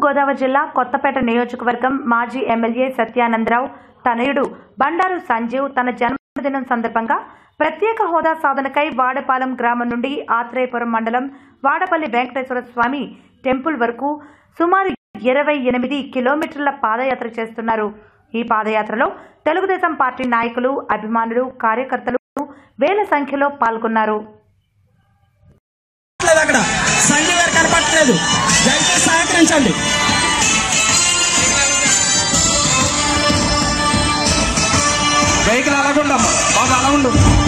తూర్పుగోదావరి జిల్లా కొత్తపేట నియోజకవర్గం మాజీ ఎమ్మెల్యే సత్యానందరావు తనయుడు బండారు సంజీవ్ తన జన్మదినం సందర్భంగా ప్రత్యేక హోదా సాధనకై వాడపాలెం గ్రామం నుండి ఆత్రేయపురం మండలం వాడపల్లి వెంకటేశ్వర స్వామి టెంపుల్ వరకు సుమారు ఇరవై ఎనిమిది కిలోమీటర్ల పాదయాత్ర చేస్తున్నారు ఈ పాదయాత్రలో తెలుగుదేశం పార్టీ నాయకులు అభిమానులు కార్యకర్తలు వేల సంఖ్యలో పాల్గొన్నారు లేదు అక్కడ సంజయ్ గారు కనపట్టలేదు దయచేసి సహకరించండి వెహికల్ అలాగుండమ్మా బాబు అలాగుండు